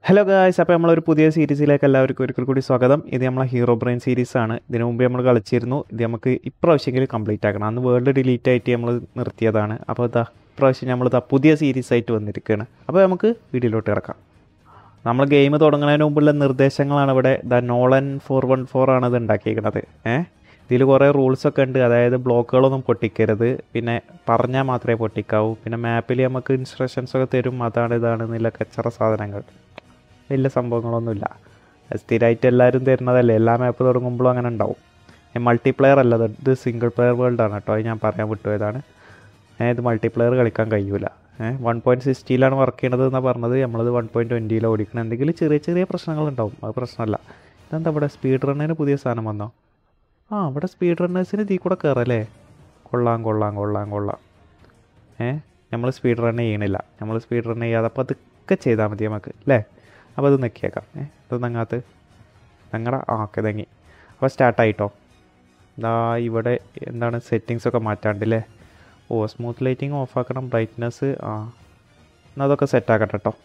hello guys അപ്പോൾ നമ്മളൊരു പുതിയ സീരീസിലേക്ക് എല്ലാവർക്കും ഒരിക്കൽ കൂടി സ്വാഗതം ഇത് നമ്മളെ ഹീറോ ബ്രെയിൻ സീരീസ് ആണ് ഇതിനു മുമ്പ് നമ്മൾ കളിച്ചിരുന്നു ഇത് നമുക്ക് ഇപ്രാവശ്യമെങ്കിലും കംപ്ലീറ്റ് ആക്കണം അന്ന് വേൾഡ് ഡിലീറ്റ് ആയിട്ട് നമ്മൾ നിർത്തിയതാണ് അപ്പോൾ ഇതാ ഇപ്രാവശ്യം നമ്മൾ ഇതാ പുതിയ സീരീസ് ആയിട്ട് വന്നിരിക്കുകയാണ് അപ്പോൾ നമുക്ക് വീഡിയോയിലോട്ട് കിടക്കാം നമ്മൾ ഗെയിം തുടങ്ങുന്നതിന് മുമ്പുള്ള നിർദ്ദേശങ്ങളാണ് ഇവിടെ the Nolan four one four ആണ് ഇത് ഉണ്ടാക്കിയിരിക്കുന്നത് ഏഹ് ഇതിൽ കുറേ റൂൾസൊക്കെ ഉണ്ട് അതായത് ബ്ലോക്കുകളൊന്നും പൊട്ടിക്കരുത് പിന്നെ പറഞ്ഞാൽ മാത്രമേ പൊട്ടിക്കാവൂ പിന്നെ മാപ്പിൽ നമുക്ക് ഇൻസ്ട്രക്ഷൻസ് ഒക്കെ തരും അതാണ് ഇതാണ് എന്നുള്ള കച്ചറ സാധനങ്ങൾ വലിയ സംഭവങ്ങളൊന്നുമില്ല സ്ഥിരമായിട്ട് എല്ലാവരും തരുന്നതല്ലേ എല്ലാ മാപ്പ് തുടങ്ങുമ്പോഴും അങ്ങനെ ഉണ്ടാവും മൾട്ടിപ്ലെയർ അല്ല ഇത് ഇത് സിംഗിൾ പ്ലെയർ വേൾഡ് ആണ് കേട്ടോ അത് ഞാൻ പറയാൻ വിട്ടുപോയതാണ് ഏഹ് ഇത് മൾട്ടിപ്ലെയർ കളിക്കാൻ കഴിയൂല ഏഹ് വൺ പോയിൻറ്റ് സിക്സ്റ്റിയിലാണ് വർക്ക് ചെയ്യണത് എന്നാണ് പറഞ്ഞത് നമ്മളത് വൺ പോയിൻറ്റ് ട്വൻറ്റിയിൽ ഓടിക്കണം എന്തെങ്കിലും ചെറിയ ചെറിയ പ്രശ്നങ്ങളുണ്ടാവും അത് പ്രശ്നമല്ല ഇതെന്താ ഇവിടെ സ്പീഡ് റണ്ണിന് പുതിയ സാധനം വന്നോ ആ ഇവിടെ സ്പീഡ് റണ്ണേഴ്സിന് ഇതിൽ കൂടെ കയറല്ലേ കൊള്ളാം കൊള്ളാം കൊള്ളാം കൊള്ളാം ഏ നമ്മൾ സ്പീഡ് റൺ ചെയ്യണില്ല നമ്മൾ സ്പീഡ് റൺ ചെയ്യാതെ അപ്പോൾ അതൊക്കെ ചെയ്താൽ മതി നമുക്ക് അല്ലേ അപ്പോൾ അത് നെക്കിയേക്കാം ഏ ഇത് നങ്ങാത്ത് ഞങ്ങളുടെ ആ ഓക്കെ തങ്ങി അപ്പോൾ സ്റ്റാർട്ടായിട്ടോ ഇതാ ഇവിടെ എന്താണ് സെറ്റിങ്സ് ഒക്കെ മാറ്റാണ്ട് അല്ലേ ഓ സ്മൂത്ത് ലൈറ്റിംഗ് ഓഫ് ആക്കണം ബ്രൈറ്റ്നസ് ആ എന്നാൽ അതൊക്കെ സെറ്റാക്കട്ടെ കേട്ടോ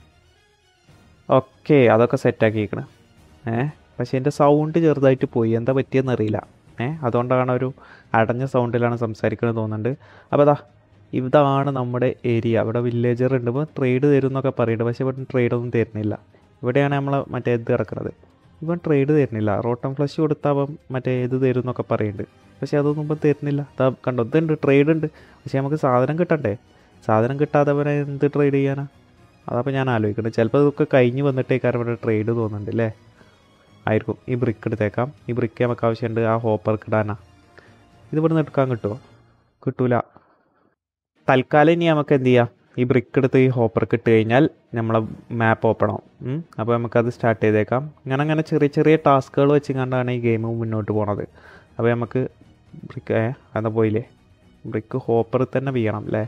ഓക്കെ അതൊക്കെ സെറ്റാക്കിയിരിക്കണം ഏ പക്ഷേ എൻ്റെ സൗണ്ട് ചെറുതായിട്ട് പോയി എന്താ പറ്റിയെന്ന് അറിയില്ല ഏ അതുകൊണ്ടാണ് ഒരു അടഞ്ഞ സൗണ്ടിലാണ് സംസാരിക്കുന്നത് തോന്നുന്നുണ്ട് അപ്പോൾ അതാ ഇതാണ് നമ്മുടെ ഏരിയ ഇവിടെ വില്ലേജർ ഉണ്ട് ഇപ്പോൾ ട്രേഡ് തരും എന്നൊക്കെ പറയുന്നുണ്ട് പക്ഷേ ഇവിടെ ട്രേഡ് ഒന്നും തരുന്നില്ല ഇവിടെയാണ് നമ്മൾ മറ്റേ ഇത് കിടക്കുന്നത് ഇവൻ ട്രേഡ് തരുന്നില്ല റോട്ടം ഫ്ലഷ് കൊടുത്താൽ അവൻ മറ്റേ ഇത് തരും എന്നൊക്കെ പറയുന്നുണ്ട് പക്ഷേ അതൊന്നും ഇപ്പം തരുന്നില്ല അതാ കണ്ടോ ഇതുണ്ട് ട്രേഡ് ഉണ്ട് പക്ഷേ നമുക്ക് സാധനം കിട്ടണ്ടേ സാധനം കിട്ടാതെ അവനെ എന്ത് ട്രേഡ് ചെയ്യാനാ അതപ്പോൾ ഞാൻ ആലോചിക്കുന്നത് ചിലപ്പോൾ ഇതൊക്കെ കഴിഞ്ഞ് വന്നിട്ടേക്കാരം ഇവിടെ ട്രേഡ് തോന്നുന്നുണ്ട് അല്ലേ ആയിരിക്കും ഈ ബ്രിക്ക് എടുത്തേക്കാം ഈ ബ്രിക്ക് നമുക്ക് ആവശ്യമുണ്ട് ആ ഹോപ്പർക്ക് ഇടാനാ ഇത് ഇവിടുന്ന് എടുക്കാൻ കിട്ടുമോ കിട്ടൂല തൽക്കാലം ഇനി നമുക്ക് എന്ത് ചെയ്യാം ഈ ബ്രിക്ക് എടുത്ത് ഈ ഹോപ്പർക്ക് ഇട്ട് കഴിഞ്ഞാൽ നമ്മളെ മാപ്പ് ഓപ്പൺ ആവും അപ്പോൾ നമുക്കത് സ്റ്റാർട്ട് ചെയ്തേക്കാം ഇങ്ങനെ അങ്ങനെ ചെറിയ ചെറിയ ടാസ്കുകൾ വെച്ചുകൊണ്ടാണ് ഈ ഗെയിം മുന്നോട്ട് പോണത് അപ്പോൾ നമുക്ക് ബ്രിക്ക് ഏ അതാ പോയില്ലേ ബ്രിക്ക് ഹോപ്പറിൽ തന്നെ വീയണം അല്ലേ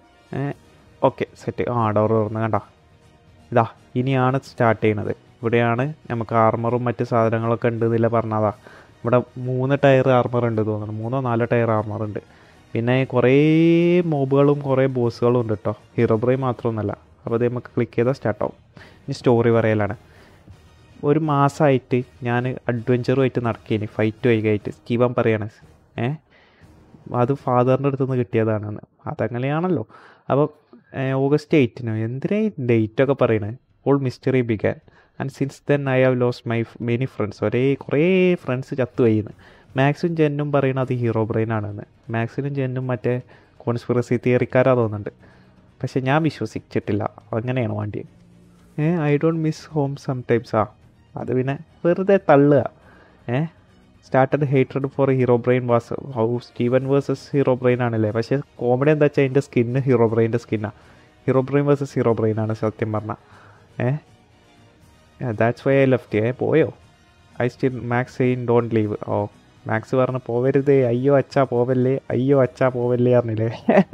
ഓക്കെ സെറ്റ് ആ ഡോർ തുറന്ന് കണ്ട ഇതാ ഇനിയാണ് സ്റ്റാർട്ട് ചെയ്യണത് ഇവിടെയാണ് നമുക്ക് ആർമറും മറ്റ് സാധനങ്ങളൊക്കെ ഉണ്ട് എന്നില്ല പറഞ്ഞതാ ഇവിടെ മൂന്ന് ടയർ ആർമർ ഉണ്ട് തോന്നുന്നു മൂന്നോ നാലോ ടയർ ആർമർ ഉണ്ട് പിന്നെ കുറേ മോബുകളും കുറേ ബോസുകളും ഉണ്ട് കേട്ടോ ഹീറോ ബ്രൈ മാത്രമൊന്നുമല്ല അപ്പോൾ അത് നമുക്ക് ക്ലിക്ക് ചെയ്താൽ സ്റ്റാർട്ടാവും ഇനി സ്റ്റോറി പറയലാണ് ഒരു മാസമായിട്ട് ഞാൻ അഡ്വഞ്ചറുമായിട്ട് നടക്കേനി ഫൈറ്റ് വൈകായിട്ട് സ്കീവാൻ പറയാണ് ഏ അത് ഫാദറിൻ്റെ അടുത്ത് നിന്ന് കിട്ടിയതാണെന്ന് അതങ്ങനെയാണല്ലോ അപ്പോൾ ഓഗസ്റ്റ് എയ്റ്റിനോ എന്തിനാ ഈ ഡേറ്റൊക്കെ പറയണത് all mystery began and since then I have lost my many friends ഒരേ കുറേ ഫ്രണ്ട്സ് ചത്തു കഴിയുന്നു മാക്സും ജെന്നും പറയുന്നത് അത് ഹീറോ ബ്രെയിൻ ആണെന്ന് മാക്സിനും ജെന്നും മറ്റേ കോൺസ്പിറസി തിയറിക്കാരാ തോന്നുന്നുണ്ട് പക്ഷെ ഞാൻ വിശ്വസിച്ചിട്ടില്ല അങ്ങനെയാണ് വേണ്ടി uh I don't miss home sometimes ആ അത് പിന്നെ വെറുതെ തള്ളുക uh started hated for Herobrine was how Steven versus Herobrine ആണല്ലേ പക്ഷേ കോമഡി എന്താ വെച്ചാൽ അതിൻ്റെ സ്കിന്ന് ഹീറോ ബ്രെയിൻ്റെ സ്കിന്നാണ് Herobrine versus Herobrine ആണ് സത്യം പറഞ്ഞാൽ ഏ ദാറ്റ്സ് വൈ ഐ ലെഫ്റ്റ് ഏ പോയോ I still Max saying don't leave oh Max പറഞ്ഞ് പോവരുതേ അയ്യോ അച്ഛാ പോവല്ലേ അയ്യോ അച്ഛാ പോവല്ലേ പറഞ്ഞില്ലേ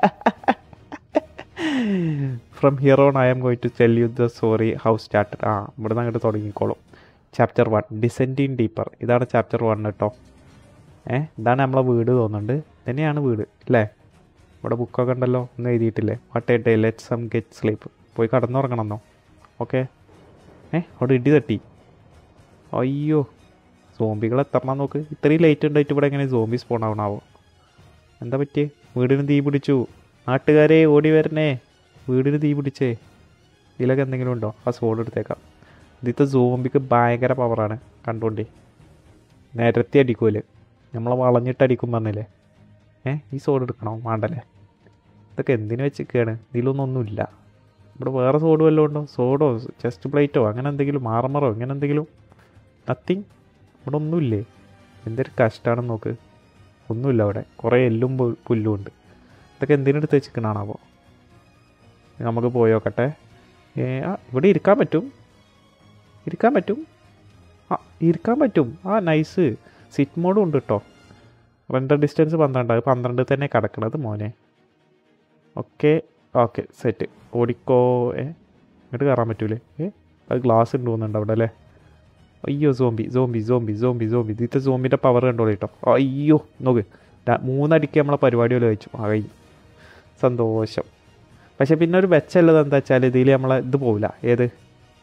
from here on I am going to tell you the story how started ആ ഇവിടെ നിന്ന് അങ്ങോട്ട് തുടങ്ങിക്കോളും ചാപ്റ്റർ വൺ ഡിസെൻഡിങ് ഡീപ്പർ ഇതാണ് ചാപ്റ്റർ വൺ കേട്ടോ ഏ ഇതാണ് നമ്മളെ വീട് തോന്നുന്നുണ്ട് തന്നെയാണ് വീട് അല്ലേ ഇവിടെ ബുക്കൊക്കെ ഉണ്ടല്ലോ ഒന്നും എഴുതിയിട്ടില്ലേ what a day let some get sleep പോയി കടന്നുറങ്ങണമെന്നോ ഓക്കെ ഏ അവിടെ ഇടി തട്ടി അയ്യോ സോംബികൾ എത്തണം നോക്ക് ഇത്രയും ലൈറ്റ് ഉണ്ടായിട്ട് ഇവിടെ എങ്ങനെ സോംബി സ്പോൺ ആവണാവോ എന്താ പറ്റിയേ വീടിന് തീ പിടിച്ചു നാട്ടുകാരെ ഓടി വരണേ വീടിന് തീ പിടിച്ചേ ഇതിലൊക്കെ എന്തെങ്കിലും ഉണ്ടോ ആ സോഡ് എടുത്തേക്കാം ഇതിത്തെ സോംബിക്ക് ഭയങ്കര പവറാണ് കണ്ടോണ്ടേ നിരത്തി അടിക്കൂല് നമ്മളെ വളഞ്ഞിട്ട് അടിക്കും പറഞ്ഞില്ലേ ഏ ഈ സോഡ് എടുക്കണോ വേണ്ടല്ലേ ഇതൊക്കെ എന്തിനു വെച്ചിരിക്കുകയാണ് ഇതിലൊന്നും ഒന്നുമില്ല ഇവിടെ വേറെ സോഡ് വല്ലതും ഉണ്ടോ സോഡോ ചെസ്റ്റ് പ്ലേറ്റോ അങ്ങനെ എന്തെങ്കിലും മാർമറോ ഇങ്ങനെ എന്തെങ്കിലും നത്തിങ് ഇവിടെ ഒന്നുമില്ലേ എന്തൊരു കഷ്ടമാണെന്ന് നോക്ക് ഒന്നുമില്ല അവിടെ കുറേ എല്ലും പുല്ലും ഉണ്ട് ഇതൊക്കെ എന്തിനെടുത്ത് വെച്ചിരിക്കണാണാവോ നമുക്ക് പോയോക്കട്ടെ ഏ ആ ഇവിടെ ഇരിക്കാൻ പറ്റും ഇരിക്കാൻ പറ്റും ആ ഇരിക്കാൻ പറ്റും ആ നൈസ് സിറ്റ് മോഡും ഉണ്ട് കേട്ടോ റെൻഡർ ഡിസ്റ്റൻസ് പന്ത്രണ്ട് അത് പന്ത്രണ്ട് തന്നെ കിടക്കണത് മോനെ ഓക്കെ ഓക്കെ സെറ്റ് ഓടിക്കോ ഏ ഇങ്ങോട്ട് കയറാൻ പറ്റൂലേ ഏ അത് ഗ്ലാസ് ഉണ്ട് തോന്നുന്നുണ്ട് അവിടെ അല്ലേ അയ്യോ zombie zombie zombie zombie zombie ഇതിത്തെ സോംബിൻ്റെ പവർ കണ്ടോളൂ കേട്ടോ അയ്യോ നോക്ക് മൂന്നടിക്ക് നമ്മളെ പരിപാടി പോലെ വെച്ചു ആ കഴിഞ്ഞു സന്തോഷം പക്ഷെ പിന്നെ ഒരു വെച്ചല്ലത് എന്താ വെച്ചാൽ ഇതിൽ നമ്മളെ ഇത് പോവില്ല ഏത്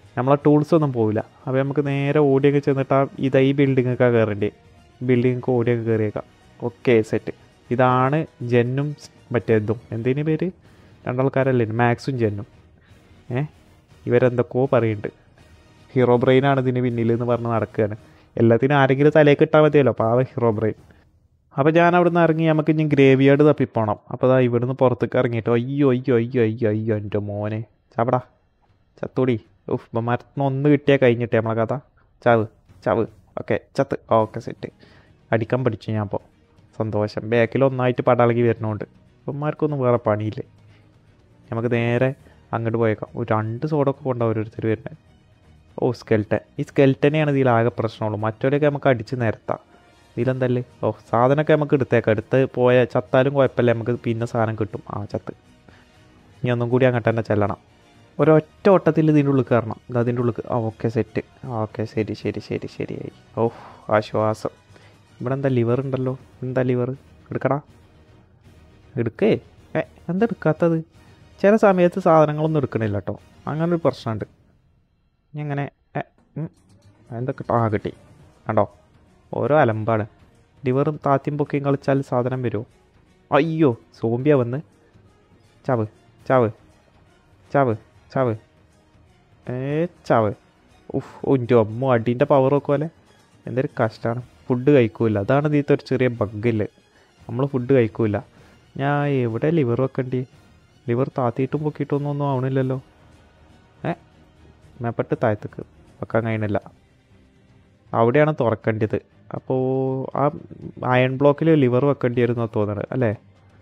നമ്മളെ ടൂൾസ് ഒന്നും പോവില്ല അപ്പോൾ നമുക്ക് നേരെ ഓടിയൊക്കെ ചെന്നിട്ട് ആ ഇതാ ഈ ബിൽഡിങ്ങൊക്കെ കയറേണ്ടി ബിൽഡിങ്ങൊക്കെ ഓടിയൊക്കെ കയറിയേക്കാം ഓക്കെ സെറ്റ് ഇതാണ് ജെന്നും സ് മറ്റേ ഇതും എന്തിനു പേര് രണ്ടാൾക്കാരല്ലേ മാക്സും ജെന്നും ഏ ഇവരെന്തൊക്കെയോ പറയുന്നുണ്ട് ഹീറോ ബ്രെയിനാണ് ഇതിന് പിന്നിൽ എന്ന് പറഞ്ഞ് നടക്കുകയാണ് എല്ലാത്തിനും ആരെങ്കിലും തലയിൽ ഇട്ടാൽ മതിയല്ലോ പാവ ഹീറോ ബ്രെയിൻ അപ്പോൾ ഞാൻ അവിടെ നിന്ന് ഇറങ്ങി നമുക്ക് ഇനി ഗ്രേവ് യാർഡ് തപ്പിപ്പോണം അപ്പോൾ അതാ ഇവിടുന്ന് പുറത്തേക്ക് ഇറങ്ങിയിട്ട് അയ്യോ അയ്യോ അയ്യോ അയ്യോ അയ്യോ എൻ്റെ മോനെ ചാവടാ ചത്തൂടി ഉഫ് ഇപ്പം മരത്തിന് ഒന്ന് കിട്ടിയാൽ കഴിഞ്ഞിട്ടേ നമ്മളെ കഥ ചാവ് ചാവ് ഓക്കെ ചത്ത് ഓക്കെ സെറ്റ് അടിക്കാൻ പഠിച്ചു ഞാൻ അപ്പോൾ സന്തോഷം ബാക്കിൽ ഒന്നായിട്ട് പടളകി വരുന്നതുകൊണ്ട് ഇവന്മാർക്കൊന്നും വേറെ പണിയില്ലേ നമുക്ക് നേരെ അങ്ങോട്ട് പോയേക്കാം ഒരു രണ്ട് സോഡൊക്കെ കൊണ്ടാവും ഓരോരുത്തർ വരുന്നത് ഓ സ്കെൽട്ടൻ ഈ സ്കെൽറ്റനെയാണ് ഇതിൽ ആകെ പ്രശ്നമുള്ളൂ മറ്റവരെയൊക്കെ നമുക്ക് അടിച്ച് നിരത്താം ഇതിലെന്തല്ലേ ഓ സാധനമൊക്കെ നമുക്ക് എടുത്തേക്കാം എടുത്ത് പോയ ചത്താലും കുഴപ്പമില്ല നമുക്ക് പിന്നെ സാധനം കിട്ടും ആ ചത്ത് ഇനി ഒന്നും കൂടി അങ്ങോട്ട് തന്നെ ചെല്ലണം ഒരൊറ്റ ഓട്ടത്തിൽ ഇതിൻ്റെ ഉള്ളിൽ കയറണം ഇത് അതിൻ്റെ ഉള്ളിൽ ആ ഓക്കെ സെറ്റ് ആ ഓക്കെ ശരി ശരി ശരി ശരിയായി ഓ ആശ്വാസം ഇവിടെ എന്താ ലിവർ ഉണ്ടല്ലോ എന്താ ലിവർ എടുക്കടാ എടുക്കേ ഏ എന്താ എടുക്കാത്തത് ചില സമയത്ത് സാധനങ്ങളൊന്നും എടുക്കണില്ല കേട്ടോ അങ്ങനെ ഒരു പ്രശ്നമുണ്ട് ഇനി അങ്ങനെ ഏ, ഉം, എന്തൊക്കെ ആ കിട്ടി കണ്ടോ ഓരോ അലമ്പാണ് ലിവറും താത്തിയും പൊക്കിയും കളിച്ചാൽ സാധനം വരുമോ അയ്യോ സോംബിയ വന്ന് ചാവ് ചാവ് ചാവ് ചാവ് ഏ ചാവ് ഉഫ് ഒൻ്റെ അമ്മ അടീൻ്റെ പവർ ഒക്കെ പോലെ എന്തൊരു കഷ്ടമാണ് ഫുഡ് കഴിക്കൂല അതാണ് ഇതിലത്തെ ഒരു ചെറിയ ബഗ്ഗില്ല നമ്മൾ ഫുഡ് കഴിക്കൂല ഞാൻ എവിടെ ലിവർ വെക്കണ്ടി ലിവർ താത്തിയിട്ടും പൊക്കിയിട്ടൊന്നും ഒന്നും ആവണില്ലല്ലോ ഏ മേപ്പെട്ട് താഴത്തേക്ക് വെക്കാൻ കഴിയണില്ല അവിടെയാണ് തുറക്കേണ്ടത് അപ്പോൾ ആ അയൺ ബ്ലോക്കിൽ ലിവർ വെക്കേണ്ടി വരുന്ന തോന്നുന്നത് അല്ലേ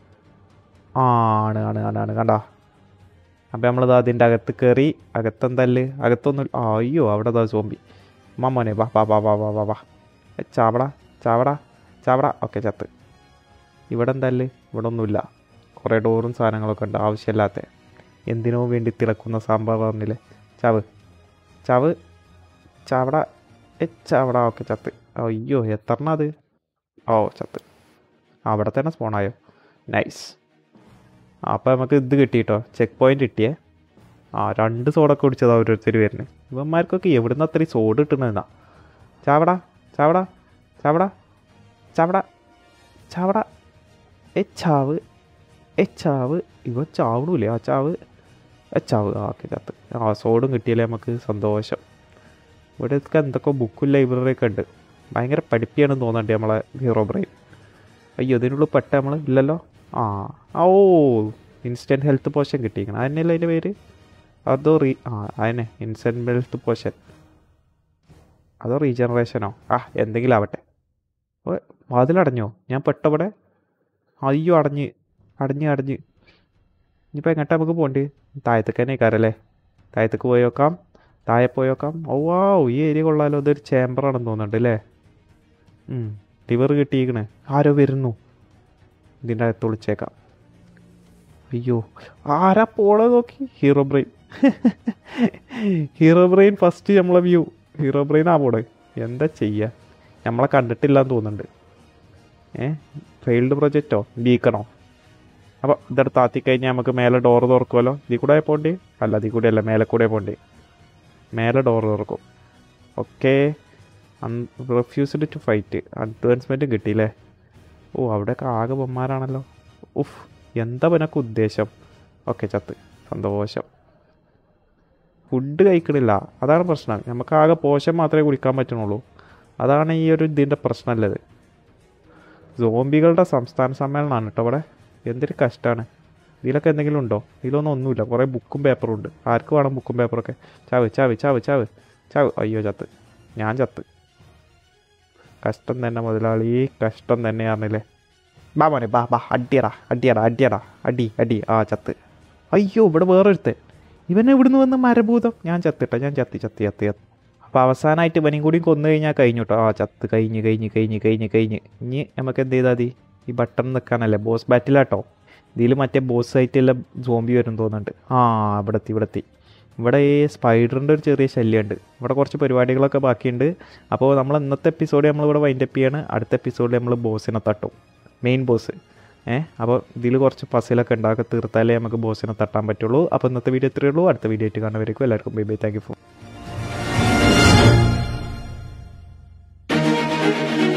ആ ആണ് ആണ് ആണ് ആണ് കണ്ടാ അപ്പോൾ നമ്മളിത് അതിൻ്റെ അകത്ത് കയറി അകത്തെന്തല്ല് അകത്തൊന്നും ആ, അയ്യോ അവിടെ ദാ സോമ്പി മമ്മോനെ വാ വാ വാ വാ വാ വാ വാ ഏ, ചാവട ചാവട ചാവട ഓക്കെ ചത്ത് ഇവിടെ എന്തല്ല് ഇവിടെ ഒന്നുമില്ല കുറേ ഡോറും സാധനങ്ങളൊക്കെ ഉണ്ട് ആവശ്യമില്ലാത്ത എന്തിനോ വേണ്ടി തിളക്കുന്ന സാമ്പാർ പറഞ്ഞില്ലേ ചാവ് ചാവ് ചാവട ഏ ചാവട ഓക്കെ ചത്ത് അയ്യോ എത്രണ്ണ അത് ഓ ചത്ത് അവിടെ തന്നെ സ്പോണായോ നൈസ് അപ്പോൾ നമുക്ക് ഇത് കിട്ടിയിട്ടോ ചെക്ക് പോയിന്റ് കിട്ടിയേ ആ രണ്ട് സോഡൊക്കെ കുടിച്ചതാ ഓരോരുത്തർ വരുന്നത് ഇവന്മാർക്കൊക്കെ എവിടുന്ന് അത്രയും സോഡ് കിട്ടണമെന്നാ ചാവട ചാവട ചാവട ചാവട ചാവട എ ചാവ് എ ചാവ് ഇവ ചാവണൂലേ ആ ചാവ് എ ചാവ് ആ ഓക്കെ ചത്ത് ആ സോഡും കിട്ടിയാലേ നമുക്ക് സന്തോഷം ഇവിടെയൊക്കെ എന്തൊക്കെ ബുക്കും ലൈബ്രറിയൊക്കെ ഉണ്ട് ഭയങ്കര പഠിപ്പിയാണെന്ന് തോന്നുന്നുണ്ട് നമ്മളെ ഹീറോ ബ്രെയിൻ അയ്യോ ഇതിനുള്ളിൽ പെട്ട നമ്മൾ ഇല്ലല്ലോ ആ ആ, ഓ ഇൻസ്റ്റൻറ്റ് ഹെൽത്ത് പോഷൻ കിട്ടിയിരിക്കണം അതന്നെയല്ലേ അതിൻ്റെ പേര് അതോ റീ ആ അതന്നെ ഇൻസ്റ്റൻറ്റ് ഹെൽത്ത് പോഷൻ അതോ റീജനറേഷനോ ആ എന്തെങ്കിലും ആവട്ടെ ഓ, വാതിലടഞ്ഞോ ഞാൻ പെട്ടവിടെ അയ്യോ അടഞ്ഞ് അടഞ്ഞ് അടഞ്ഞ് ഇനിയിപ്പോൾ എങ്ങോട്ടാ നമുക്ക് പോകണ്ടേ താഴത്തേക്ക് തന്നെ കയറല്ലേ താഴത്തേക്ക് പോയി നോക്കാം താഴെ പോയി നോക്കാം ഓ വാ ഈ ഏരിയ കൊള്ളാലോ ഇതൊരു ചേമ്പറാണെന്ന് തോന്നുന്നുണ്ട് അല്ലേ ലിവർ കിട്ടിയിരിക്കണ് ആരോ വരുന്നു ഇതിൻ്റെ അകത്ത് ഒളിച്ചേക്കാം അയ്യോ ആരാ പോളെ നോക്കി Herobrine Herobrine first നമ്മളെ വ്യൂ ഹീറോ ബ്രെയിൻ ആ പോടെ എന്താ ചെയ്യുക നമ്മളെ കണ്ടിട്ടില്ല എന്ന് തോന്നുന്നുണ്ട് ഏ ഫെയിൽഡ് പ്രൊജക്റ്റോ ബീക്കണോ അപ്പോൾ ഇതെടുത്ത് താത്തി കഴിഞ്ഞാൽ നമുക്ക് മേലെ ഡോറ് തുറക്കുമല്ലോ ഇതിൽ കൂടെ പോണ്ടേ അല്ല ഇതിൽ കൂടെ അല്ല മേലെ കൂടെ പോണ്ടേ മേലെ ഡോറ് തുറക്കും ഓക്കെ റിഫ്യൂസ്ഡ് ടു ഫൈറ്റ് അഡ്വാൻസ്മെൻറ്റും കിട്ടിയില്ലേ ഓ അവിടെയൊക്കെ ആകെ ബൊമ്മാരാണല്ലോ ഉഫ് എന്താ പിനക്ക് ഉദ്ദേശം ഓക്കെ ചത്ത് സന്തോഷം ഫുഡ് കഴിക്കണില്ല അതാണ് പ്രശ്നം നമുക്ക് ആകെ പോഷൻ മാത്രമേ കുടിക്കാൻ പറ്റുന്നുള്ളൂ അതാണ് ഈ ഒരു ഇതിൻ്റെ പ്രശ്നമല്ലത് സോംബികളുടെ സംസ്ഥാന സമ്മേളനമാണ് കേട്ടോ ഇവിടെ എന്തൊരു കഷ്ടമാണ് ഇതിലൊക്കെ എന്തെങ്കിലും ഉണ്ടോ ഇതിലൊന്നും ഒന്നുമില്ല കുറേ ബുക്കും പേപ്പറും ഉണ്ട് ആർക്ക് വേണം ബുക്കും പേപ്പറൊക്കെ ചാവ് ചാവ് ചാവ് ചാവ് ചാവ് അയ്യോ ചത്ത് ഞാൻ ചത്ത് കഷ്ടം തന്നെ മുതലാളി കഷ്ടം തന്നെയാണല്ലേ ബാ മോനെ ബാ ബാ അടിയടാ അടിയടാ അടിയടാ അടി അടി ആ ചത്ത് അയ്യോ ഇവിടെ വേറൊരുത്തൻ ഇവനെ ഇവിടുന്ന് വന്ന് മരഭൂതം ഞാൻ ചത്തിട്ട ഞാൻ ചത്തി ചത്തി ചത്തി ചത്തി അപ്പോൾ അവസാനമായിട്ട് ഇവനെയും കൂടി കൊന്നു കഴിഞ്ഞാൽ കഴിഞ്ഞു കേട്ടോ ആ ചത്ത് കഴിഞ്ഞ് കഴിഞ്ഞ് കഴിഞ്ഞ് കഴിഞ്ഞ് കഴിഞ്ഞ് ഇനി നമുക്ക് എന്ത് ചെയ്താൽ മതി ഈ ബട്ടൺ നിൽക്കാനല്ലേ ബോസ് ബാറ്റിലാട്ടോ ഇതിൽ മറ്റേ ബോസ് ആയിട്ടുള്ള സോംബി വരും തോന്നുന്നുണ്ട് ആ ഇവിടെ എത്തി ഇവിടെ എത്തി ഇവിടെ ഈ സ്പൈഡറിൻ്റെ ഒരു ചെറിയ ശല്യമുണ്ട് ഇവിടെ കുറച്ച് പരിപാടികളൊക്കെ ബാക്കിയുണ്ട് അപ്പോൾ നമ്മൾ ഇന്നത്തെ എപ്പിസോഡ് നമ്മളിവിടെ വൈൻഡപ്പ് ചെയ്യാണ് അടുത്ത എപ്പിസോഡിൽ നമ്മൾ ബോസിനെ തട്ടും മെയിൻ ബോസ് ഏഹ് അപ്പോൾ ഇതിൽ കുറച്ച് പസിലൊക്കെ ഉണ്ടാക്കി തീർത്താലേ നമുക്ക് ബോസിനെ തട്ടാൻ പറ്റുള്ളൂ അപ്പോൾ ഇന്നത്തെ വീഡിയോ ഇത്രയേ ഉള്ളൂ അടുത്ത വീഡിയോ ആയിട്ട് കാണുന്നവരേക്കും എല്ലാവർക്കും bye bye thank you for കേട്ടോ